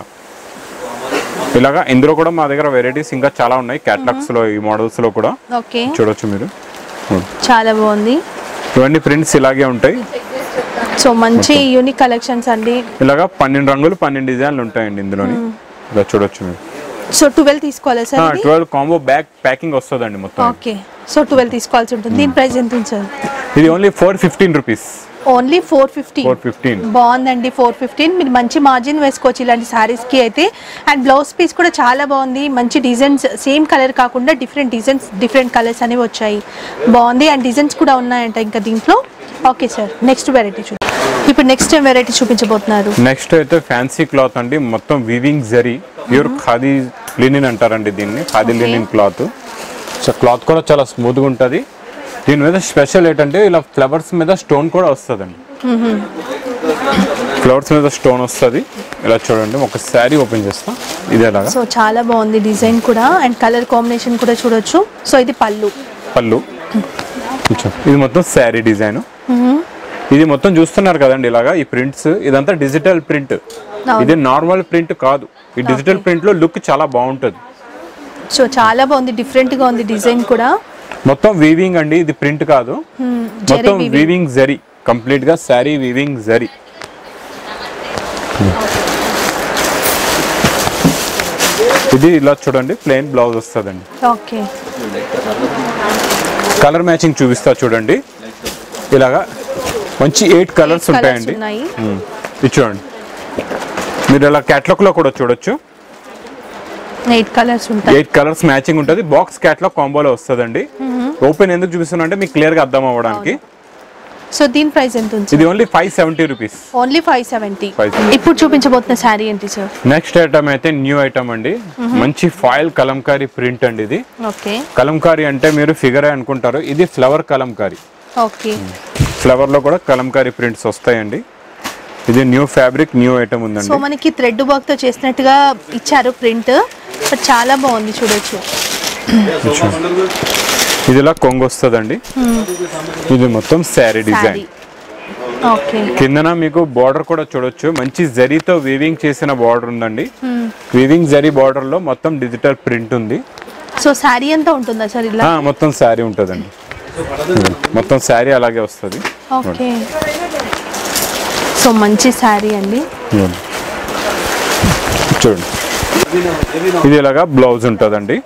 ఇలాగా ఇందులో కూడా మా దగ్గర వెరైటీస్ ఇంకా చాలా ఉన్నాయి క్యాట్లాగ్స్ లో ఈ మోడల్స్ లో కూడా ఓకే చూడొచ్చు మీరు ఇవ్వండి. చాలా బాగుంది ఇవన్నీ ప్రింట్స్ ఇలాగే ఉంటాయి సో మంచి యూనిక్ కలెక్షన్స్ అండి ఇలాగా పన్నెండు రంగులు పన్నెండు డిజైన్లు ఉంటాయండి ఇందులోని ఇలా చూడొచ్చు మీరు సో ట్వెల్వ్ తీసుకోవాలా సార్ ఇది ట్వెల్వ్ కాంబో బ్యాగ్ ప్యాకింగ్ వస్తుందండి మొత్తం ఓకే సో ట్వెల్వ్ తీసుకోవాల్సి ఉంటుంది దీని ప్రైస్ ఎంత ఉంది సార్ ఇది only four fifteen rupees only four fifty four fifteen బాగుందండి ఫోర్ ఫిఫ్టీన్ మీరు మంచి మార్జిన్ వేసుకోవచ్చు ఇలాంటి సారీస్కి అయితే అండ్ బ్లౌజ్ పీస్ కూడా చాలా బాగుంది మంచి డిజైన్స్ సేమ్ కలర్ కాకుండా డిఫరెంట్ డిజైన్స్ డిఫరెంట్ కలర్స్ అనేవి వచ్చాయి బాగుంది అండ్ డిజైన్స్ కూడా ఉన్నాయంట ఇంకా దీంట్లో ఓకే సార్ నెక్స్ట్ వెరైటీ చూ ఇప్పుడు నెక్స్ట్ టైం వెరైటీ చూపించబోతున్నారు నెక్స్ట్ అయితే ఫ్యాన్సీ క్లాత్ అండి మొత్తం weaving zari pure khadi linen అంటారండి దీన్ని khadi Okay. Linen cloth so cloth కూడా చాలా స్మూత్గా ఉంటుంది దీని మీద స్పెషల్ ఏంటంటే ఇలా ఫ్లవర్స్ మీద స్టోన్ కూడా వస్తుందండి ఫ్లవర్స్ మీద స్టోన్ వస్తుంది ఇలా చూడండి ఒక శారీ ఓపెన్ చేస్తా ఇది ఎలాగా సో చాలా బాగుంది డిజైన్ కూడా అండ్ కలర్ కాంబినేషన్ కూడా చూడొచ్చు సో ఇది పళ్ళు పళ్ళు కూర్చో. ఇది మొత్తం శారీ డిజైన్ ఇది మొత్తం చూస్తున్నారు కదండి ఇలాగా ఈ ప్రింట్స్ ఇదంతా డిజిటల్ ప్రింట్ అవును. ఇది నార్మల్ ప్రింట్ కాదు ఈ డిజిటల్ ప్రింట్ లో లుక్ చాలా బాగుంటుంది సో చాలా బాగుంది డిఫరెంట్గా ఉంది డిజైన్ కూడా మొత్తం వీవింగ్ అండి ఇది ప్రింట్ కాదు జరీ మొత్తం weaving. వీవింగ్ జరీ కంప్లీట్ గా శారీ వీవింగ్ జరీ ఇది ఇలా చూడండి ప్లెయిన్ బ్లౌజ్ వస్తుందండి ఓకే కలర్ మ్యాచింగ్ చూపిస్తా చూడండి ఇలాగా మంచి ఎయిట్ కలర్స్ ఉంటాయండి ఉన్నాయి ఉమ్, ఇది చూడండి మీరు ఇలా క్యాట్లాగ్ లో కూడా చూడొచ్చు ఎయిట్ కలర్స్ ఉంటాయి ఎయిట్ కలర్స్ మ్యాచింగ్ ఉంటుంది బాక్స్ క్యాట్లాగ్ కాంబోలో వస్తుందండి ఓపెన్ ఎందుకు చూపిస్తున్నా అంటే మీకు క్లియర్ గా అర్థం అవ్వడానికి సో దీని ప్రైస్ ఎంత ఉంది ఇది only five seventy rupees only five seventy 570. ఇప్పుడు చూపించబోతున్న శారీ ఏంటి సార్ నెక్స్ట్ ఐటమ్ అయితే న్యూ ఐటమ్ అండి మంచి ఫాయిల్ కలంకారీ ప్రింట్ అండి ఇది ఓకే కలంకారీ అంటే మీరు ఫిగర్ అనుకుంటారు ఇది ఫ్లవర్ కలంకారీ ఓకే ఫ్లవర్ లో కూడా కలంకారీ ప్రింట్స్ వస్తాయండి ఇది new fabric new item so ఉందండి మనకి థ్రెడ్ వర్క్ తో చేసినట్టుగా ఇచ్చారు ప్రింట్ బట్ చాలా బాగుంది చూడొచ్చు ఇది ఇలా కొంగు వస్తుందండి ఇది మొత్తం శారీ శారీ డిజైన్ ఓకే కిందన మీకు బార్డర్ కూడా చూడొచ్చు మంచి జరీతో వీవింగ్ చేసిన బార్డర్ ఉందండి వీవింగ్ జరీ బార్డర్ లో మొత్తం డిజిటల్ ప్రింట్ ఉంది సో శారీ అంతా ఉంటుందా సార్ ఇలా ఆ, మొత్తం శారీ ఉంటుందండి మొత్తం శారీ అలాగే వస్తుంది ఓకే సో మంచి శారీ అండి ఇదిగోండి. చూడండి ఇది ఇలాగా బ్లౌజ్ ఉంటుందండి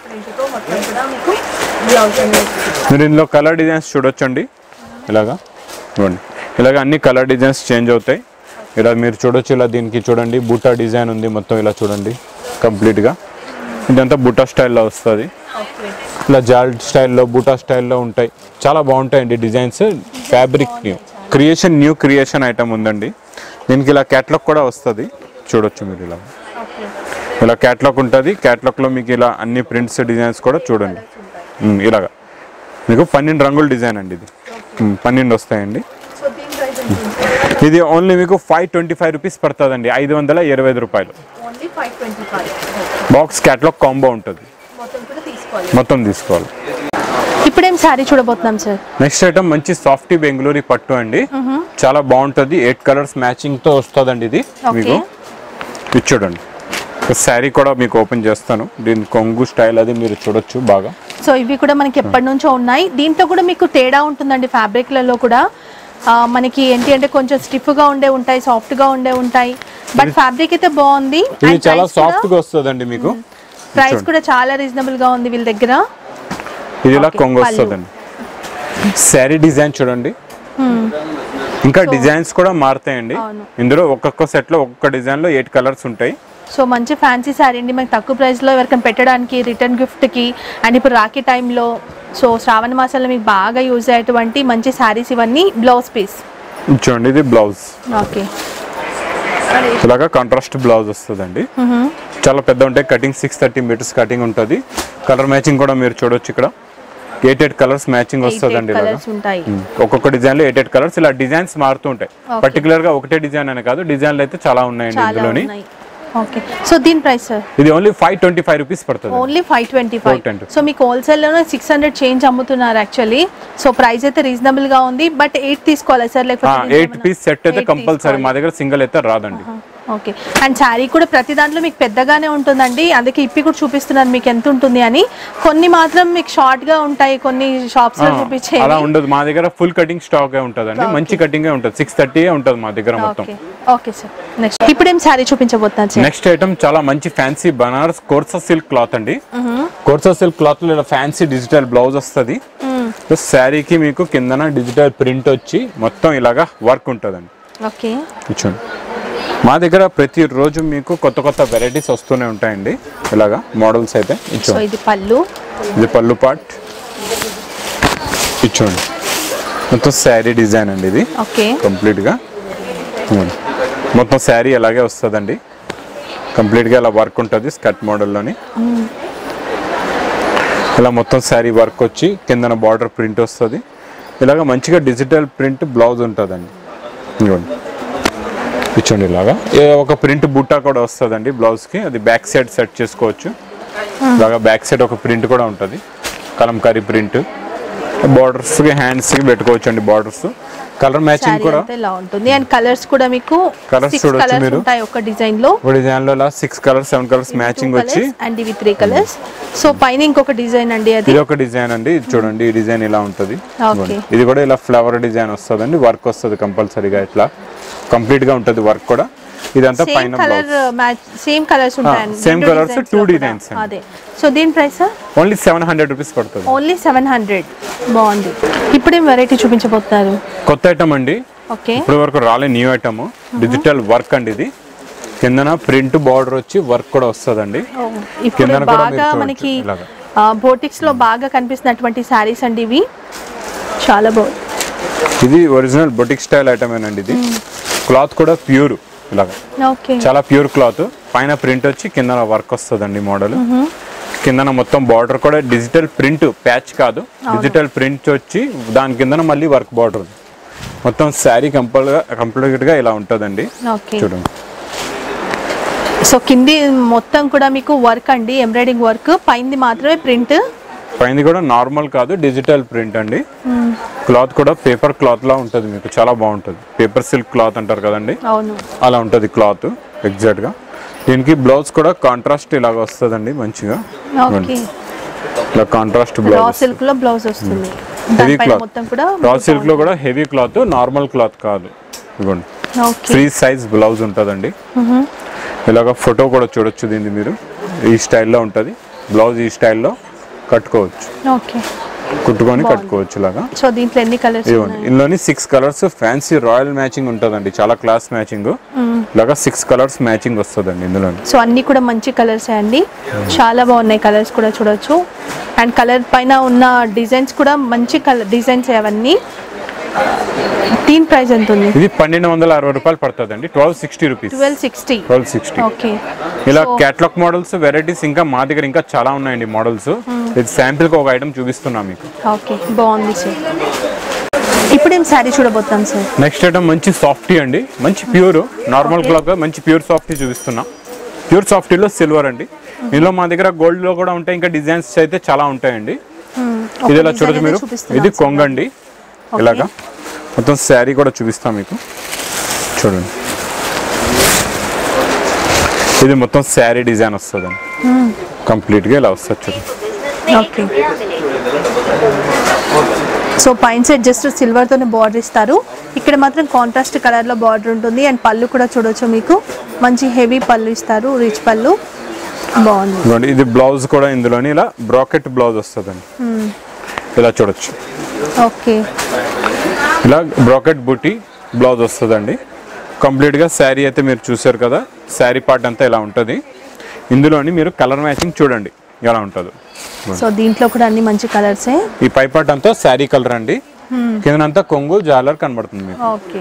మీరు ఇందులో కలర్ డిజైన్స్ చూడొచ్చండి ఇలాగా ఇవ్వండి ఇలాగ అన్ని కలర్ డిజైన్స్ చేంజ్ అవుతాయి ఇలా మీరు చూడొచ్చు ఇలా దీనికి చూడండి బూటా డిజైన్ ఉంది మొత్తం ఇలా చూడండి కంప్లీట్గా ఇదంతా బూటా స్టైల్లో వస్తుంది ఇలా జాల్ స్టైల్లో బూటా స్టైల్లో ఉంటాయి చాలా బాగుంటాయండి designs fabric new creation new creation item ఉందండి దీనికి ఇలా క్యాట్లాగ్ కూడా వస్తుంది చూడొచ్చు మీరు ఇలా ఇలా క్యాట్లాగ్ ఉంటుంది క్యాట్లాగ్లో మీకు ఇలా అన్ని ప్రింట్స్ డిజైన్స్ కూడా చూడండి ఉమ్, ఇలాగా మీకు పన్నెండు రంగుల డిజైన్ అండి ఇది ఉమ్, పన్నెండు వస్తాయండి ఇది ఓన్లీ మీకు ఫైవ్ ట్వంటీ ఫైవ్ రూపీస్ పడుతుందండి ఐదు వందల ఇరవై ఐదు రూపాయలు బాక్స్ క్యాట్లాగ్ కాంబో ఉంటుంది మొత్తం తీసుకోవాలి ఇప్పుడేం శారీ చూడబోతున్నాం సార్ నెక్స్ట్ ఐటమ్ మంచి సాఫ్టీ బెంగళూరు పట్టు అండి చాలా బాగుంటుంది ఎయిట్ కలర్స్ మ్యాచింగ్ తో వస్తుందండి ఇది Okay. మీకు ఇది చూడండి శారీ కూడా మీకు ఓపెన్ చేస్తాను దీని కొంగు స్టైల్ అది మీరు చూడొచ్చు బాగా సో ఇవి కూడా మనకి ఎప్పటి నుంచో ఉన్నాయి దీంట్లో కూడా మీకు తేడా ఉంటుందండి ఫ్యాబ్రిక్లలో కూడా ఆ, మనకి ఏంటి అంటే కొంచెం స్టిఫ్ గా ఉండే ఉంటాయి సాఫ్ట్ గా ఉండే ఉంటాయి బట్ ఫ్యాబ్రిక్ అయితే బాగుంది ఇది చాలా సాఫ్ట్ గా వస్తుందండి మీకు ప్రైస్ చూడండి. కూడా చాలా రీజనబుల్ గా ఉంది వీళ్ళ దగ్గర ఇది ఇలా Okay, కొంగు పళ్ళు. వస్తుందండి శారీ డిజైన్ చూడండి ఇంకా డిజైన్స్ కూడా మారుతాయండి అవును. ఇందులో ఒక్కొక్క సెట్ లో ఒక్కొక్క డిజైన్ లో ఎయిట్ కలర్స్ ఉంటాయి సో మంచి ఫ్యాన్సీ శారీ అండి మనకి తక్కువ ప్రైస్లో ఎవరికైనా పెట్టడానికి రిటర్న్ గిఫ్ట్కి అండ్ ఇప్పుడు రాఖీ టైంలో సో శ్రావణ మాసంలో మీకు బాగా యూజ్ అయ్యేటువంటి మంచి శారీస్ ఇవన్నీ బ్లౌజ్ పీస్ ఇది చూడండి ఇది బ్లౌజ్ ఓకే ఇలాగా కాంట్రాస్ట్ బ్లౌజ్ వస్తుందండి చాలా పెద్ద ఉంటాయి cutting six thirty metres cutting ఉంటుంది కలర్ మ్యాచింగ్ కూడా మీరు చూడొచ్చు ఇక్కడ ఎయిట్ ఎయిట్ కలర్స్ మ్యాచింగ్ వస్తుందండి ఇలాగా కలర్స్ ఉంటాయి ఉమ్, ఒక్కొక్క డిజైన్ లో ఎయిట్ ఎయిట్ కలర్స్ ఇలా డిజైన్స్ మారుతూ ఉంటాయి పర్టికులర్ గా ఒకటే డిజైన్ అని కాదు డిజైన్లు అయితే చాలా ఉన్నాయండి చాలా ఇందులోని ఉన్నాయి ఓకే సో దీని ప్రైస్ సార్ ఇది only five twenty five rupees పడుతుంది only five twenty five 420. So మీకు హోల్సేల్లోనే సిక్స్ హండ్రెడ్ చేంజ్ అమ్ముతున్నారు యాక్చువల్లీ సో ప్రైస్ అయితే రీజనబుల్ గా ఉంది బట్ ఎయిట్ తీసుకోవాలా సార్ లేకపోతే ఎయిట్ పీస్ సెట్ అయితే Eight కంపల్సరీ మా దగ్గర సింగిల్ అయితే రాదండి ఓకే అండ్ శారీ కూడా ప్రతి దాంట్లో మీకు పెద్దగానే ఉంటుందండి అందుకే ఇప్పి కూడా చూపిస్తున్నాను మీకు ఎంత ఉంటుంది అని కొన్ని మాత్రం మీకు షార్ట్ గా ఉంటాయి కొన్ని షాప్స్ లో ఆ, చూపించే అలా ఉండదు మా దగ్గర ఫుల్ కటింగ్ స్టాక్ ఉంటుందండి మంచి కటింగ్ ఉంటుంది సిక్స్ థర్టీ ఉంటుంది మా దగ్గర మొత్తం ఓకే ఓకే సార్ నెక్స్ట్ ఇప్పుడేం శారీ చూపించబోతున్నాను సార్ నెక్స్ట్ ఐటమ్ చాలా మంచి ఫ్యాన్సీ బనారస్ కోర్సా సిల్క్ క్లాత్ అండి కోర్సా సిల్క్ క్లాత్ లో ఇలా ఫ్యాన్సీ డిజిటల్ బ్లౌజ్ వస్తుంది శారీకి మీకు కిందన డిజిటల్ ప్రింట్ వచ్చి మొత్తం ఇలాగా వర్క్ ఉంటుందండి ఓకే చూడండి మా దగ్గర ప్రతిరోజు మీకు కొత్త కొత్త వెరైటీస్ వస్తూనే ఉంటాయండి ఇలాగా మోడల్స్ అయితే ఇది సో చూడండి ఇది పళ్ళు ఇది పళ్ళు పాట్ ఇది చూడండి మొత్తం శారీ డిజైన్ అండి ఇది ఓకే కంప్లీట్గా ఇదిగోండి. మొత్తం శారీ అలాగే వస్తుందండి కంప్లీట్గా ఇలా వర్క్ ఉంటుంది స్కర్ట్ మోడల్లోని ఇలా మొత్తం శారీ వర్క్ వచ్చి కిందన బార్డర్ ప్రింట్ వస్తుంది ఇలాగ మంచిగా డిజిటల్ ప్రింట్ బ్లౌజ్ ఉంటుందండి ఇదిగోండి ఇచ్చండి ఇలాగా ఏ ఒక ప్రింట్ బుట్టా కూడా వస్తుందండి బ్లౌజ్కి అది బ్యాక్ సైడ్ సెట్ చేసుకోవచ్చు ఇలాగా బ్యాక్ సైడ్ ఒక ప్రింట్ కూడా ఉంటుంది కలంకారీ ప్రింట్ బార్డర్స్కి హ్యాండ్స్కి పెట్టుకోవచ్చు అండి బార్డర్స్ కలర్ మ్యాచింగ్ శారీ కూడా అంతా ఇలా ఉంటుంది అండ్ కలర్స్ కూడా మీకు Colours సిక్స్ చూడొచ్చు కలర్స్ మీరు. ఉంటాయి ఒక డిజైన్ లో ఒక డిజైన్ లో ఇలా six colours seven colours matching వచ్చి అండ్ ఇవి త్రీ కలర్స్ సో పైన ఇంకొక డిజైన్ అండి అది ఇది ఒక డిజైన్ అండి ఇది చూడండి ఈ డిజైన్ ఇలా ఉంటుంది Okay. ఇది కూడా ఇలా ఫ్లవర్ డిజైన్ వస్తుందండి వర్క్ వస్తుంది కంపల్సరీగా ఇట్లా కంప్లీట్ గా ఉంటుంది వర్క్ కూడా ఇదంతా సేమ్ పైన కలర్ మ్యాచ్ సేమ్ కలర్స్ ఉంటాయండి same రెండు colours, designs two లో కూడా. designs అండి. అదే సో దీని price only seven hundred rupees పడుతుంది ఓన్లీ సెవెన్ హండ్రెడ్ బాగుంది ఇప్పుడేం వెరైటీ చూపించబోతున్నారు కొత్త ఐటమ్ అండి ఓకే ఇప్పటి వరకు రాలే న్యూ ఐటమ్ డిజిటల్ వర్క్ అండి ఇది కిందన ప్రింట్ బార్డర్ వచ్చి వర్క్ కూడా వస్తుందండి ఇప్పుడు కిందన కూడా మీరు బాగా చూడొచ్చు, మనకి ఇలాగా. బోటిక్స్ లో బాగా కనిపిస్తున్నటువంటి శారీస్ అండి ఇవి చాలా బాగుంది ఇది ఒరిజినల్ బొటిక్ స్టైల్ ఐటమ్ ఏనండి ఇది క్లాత్ కూడా ప్యూర్ ఇలాగా ఓకే చాలా ప్యూర్ క్లాత్ పైన ప్రింట్ వచ్చి కింద వర్క్ వస్తుందండి మోడల్ కిందన మొత్తం బార్డర్ కూడా డిజిటల్ ప్రింట్ ప్యాచ్ కాదు డిజిటల్ ప్రింట్ వచ్చి దాని కిందన మళ్ళీ వర్క్ బార్డర్ మొత్తం శారీ కంపల్ కంప్లీట్ గా ఇలా ఉంటుందండి ఓకే చూడండి సో కింది మొత్తం కూడా మీకు వర్క్ అండి ఎంబ్రాయిడింగ్ వర్క్ పైంది మాత్రమే ప్రింట్ పైన కూడా నార్మల్ కాదు డిజిటల్ ప్రింట్ అండి క్లాత్ కూడా పేపర్ క్లాత్ లా ఉంటుంది మీకు చాలా బాగుంటుంది పేపర్ సిల్క్ క్లాత్ అంటారు కదండి అవును అలా ఉంటుంది క్లాత్ ఎగ్జాక్ట్ గా దీనికి బ్లౌజ్ కూడా కాంట్రాస్ట్ ఇలాగ వస్తుందండి మంచిగా ఓకే ఇలా కాంట్రాస్ట్ రా బ్లౌజ్ సిల్క్ లో బ్లౌజ్ వస్తుంది హెవీ దానిపైన క్లాత్ మొత్తం కూడా రా సిల్క్ లో కూడా హెవీ క్లాత్ నార్మల్ క్లాత్ కాదు ఇవ్వండి ఓకే ఫ్రీ సైజ్ బ్లౌజ్ ఉంటుందండి ఇలాగ ఫోటో కూడా చూడొచ్చు దీన్ని మీరు ఈ స్టైల్లో ఉంటుంది బ్లౌజ్ ఈ స్టైల్లో కట్టుకోవచ్చు ఓకే కుట్టుకొని కట్టుకోవచ్చు ఇలాగా సో దీంట్లో ఎన్ని కలర్స్ ఇవ్వండి ఇందులోని six colours fancy royal matching ఉంటుందండి చాలా క్లాస్ మ్యాచింగ్ ఇలాగా సిక్స్ కలర్స్ మ్యాచింగ్ వస్తుందండి ఇందులోని సో అన్ని కూడా మంచి కలర్స్ అండి చాలా బాగున్నాయి కలర్స్ కూడా చూడొచ్చు అండ్ కలర్ పైన ఉన్న డిజైన్స్ కూడా మంచి కలర్ డిజైన్స్ అవన్నీ దీని ప్రైస్ ఎంత ఉంది ఇది పన్నెండు వందల అరవై రూపాయలు పడుతుందండి twelve sixty rupees twelve sixty twelve sixty okay ఇలా క్యాట్లాగ్ మోడల్స్ వెరైటీస్ ఇంకా మా దగ్గర ఇంకా చాలా ఉన్నాయండి మోడల్స్ ఇది శాంపిల్ కి ఒక ఐటమ్ చూపిస్తున్నా మీకు ఓకే బాగుంది సార్ ఇప్పుడు ఏం శారీ చూడబోతాం సార్ నెక్స్ట్ ఐటమ్ మంచి సాఫ్టీ అండి మంచి ప్యూర్ నార్మల్ క్లాత్ మంచి ప్యూర్ సాఫ్టీ చూపిస్తున్నా ప్యూర్ సాఫ్టీలో సిల్వర్ అండి ఇందులో మా దగ్గర గోల్డ్ లో కూడా ఉంటాయి ఇంకా డిజైన్స్ అయితే చాలా ఉంటాయండి ఇది ఇలా చూడొచ్చు మీరు ఇది కొంగండి ఇలాగా మొత్తం శారీ కూడా చూపిస్తాం మీకు చూడండి ఇది మొత్తం శారీ డిజైన్ వస్తుందండి కంప్లీట్ గా ఇలా వస్తుంది చూడండి ఓకే సో పైన సైడ్ జస్ట్ సిల్వర్ తోనే బార్డర్ ఇస్తారు ఇక్కడ మాత్రం కాంట్రాస్ట్ కలర్ లో బార్డర్ ఉంటుంది అండ్ పళ్ళు కూడా చూడొచ్చు మీకు మంచి హెవీ పళ్ళు ఇస్తారు రిచ్ పళ్ళు బాగుంది ఇదిగోండి ఇది బ్లౌజ్ కూడా ఇందులోని ఇలా బ్రాకెట్ బ్లౌజ్ వస్తుందండి ఇలా చూడొచ్చు ఓకే ఇలా బ్రాకెట్ బూటీ బ్లౌజ్ వస్తుందండి కంప్లీట్గా శారీ అయితే మీరు చూసారు కదా శారీ పార్ట్ అంతా ఇలా ఉంటుంది ఇందులోని మీరు కలర్ మ్యాచింగ్ చూడండి ఎలా ఉంటుందో సో దీంట్లో కూడా అన్ని మంచి కలర్సే ఈ పై పార్ట్ అంతా శారీ కలర్ అండి కిందనంతా కొంగు జాలర్ కనబడుతుంది మీకు ఓకే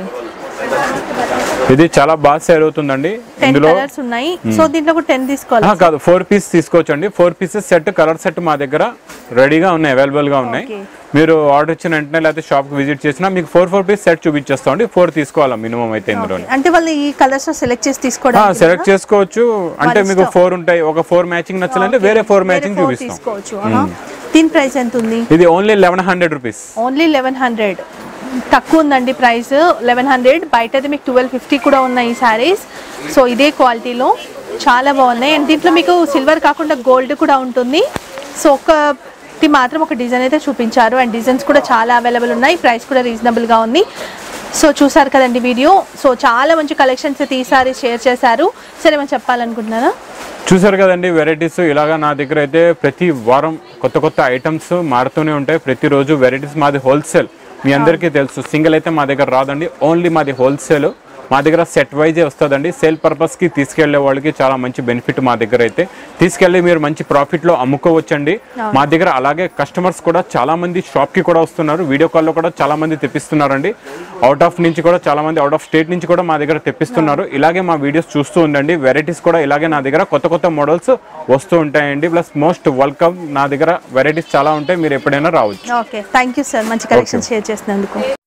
ఇది చాలా బాగా సేల్ అవుతుందండి టెన్ ఇందులో కలర్స్ ఉన్నాయి సో దీంట్లో కూడా టెన్ తీసుకోవాలి ఆ, కాదు ఫోర్ పీస్ తీసుకోవచ్చండి four pieces set colour set మా దగ్గర రెడీగా ఉన్నాయి అవైలబుల్ గా ఉన్నాయి Okay. మీరు ఆర్డర్ ఇచ్చిన వెంటనే లేకపోతే షాప్ కి విజిట్ చేసినా మీకు ఫోర్ ఫోర్ పీస్ సెట్ చూపించేస్తామండి ఫోర్ తీసుకోవాలా మినిమం అయితే ఇందులో అంటే వాళ్ళు ఈ కలర్స్ సెలెక్ట్ చేసి తీసుకోవడం సెలెక్ట్ చేసుకోవచ్చు అంటే వాళ్ళ మీకు ఇష్టం. ఫోర్ ఉంటాయి ఒక ఫోర్ మ్యాచింగ్ నచ్చాలంటే వేరే ఫోర్ మ్యాచింగ్ చూపిస్తాం తీసుకోవచ్చు ఆహా. దీని ప్రైస్ ఎంత ఉంది ఇది only eleven hundred rupees only eleven hundred తక్కువ ఉందండి ప్రైస్ లెవెన్ హండ్రెడ్ బయట అయితే మీకు ట్వెల్వ్ ఫిఫ్టీ కూడా ఉన్నాయి ఈ శారీస్ సో ఇదే క్వాలిటీలో చాలా బాగున్నాయి అండ్ దీంట్లో మీకు సిల్వర్ కాకుండా గోల్డ్ కూడా ఉంటుంది సో ఒకటి మాత్రం ఒక డిజైన్ అయితే చూపించారు అండ్ డిజైన్స్ కూడా చాలా అవైలబుల్ ఉన్నాయి ప్రైస్ కూడా రీజనబుల్గా ఉంది సో చూసారు కదండి వీడియో సో చాలా మంచి కలెక్షన్స్ అయితే ఈ సారీ షేర్ చేశారు సరే ఏమైనా చెప్పాలనుకుంటున్నారా చూసారు కదండి వెరైటీస్ ఇలాగా నా దగ్గర అయితే ప్రతి వారం కొత్త కొత్త ఐటమ్స్ మారుతూనే ఉంటాయి ప్రతిరోజు వెరైటీస్ మాది హోల్సేల్ మీ అందరికీ తెలుసు సింగిల్ అయితే మా దగ్గర రాదండి ఓన్లీ మాది హోల్సేల్ మా దగ్గర సెట్ వైజే వస్తుందండి సేల్ పర్పస్కి తీసుకెళ్లే వాళ్ళకి చాలా మంచి బెనిఫిట్ మా దగ్గర అయితే తీసుకెళ్ళి మీరు మంచి ప్రాఫిట్లో అమ్ముకోవచ్చండి మా దగ్గర అలాగే కస్టమర్స్ కూడా చాలా మంది షాప్కి కూడా వస్తున్నారు వీడియో కాల్లో కూడా చాలా మంది తెప్పిస్తున్నారండి అవుట్ ఆఫ్ నుంచి కూడా చాలా మంది అవుట్ ఆఫ్ స్టేట్ నుంచి కూడా మా దగ్గర తెప్పిస్తున్నారు ఇలాగే మా వీడియోస్ చూస్తూ ఉండండి వెరైటీస్ కూడా ఇలాగే నా దగ్గర కొత్త కొత్త మోడల్స్ వస్తూ ఉంటాయండి ప్లస్ మోస్ట్ వెల్కమ్ నా దగ్గర వెరైటీస్ చాలా ఉంటాయి మీరు ఎప్పుడైనా రావచ్చు ఓకే థ్యాంక్ యూ సార్ మంచి కలెక్షన్ షేర్ చేసినందుకు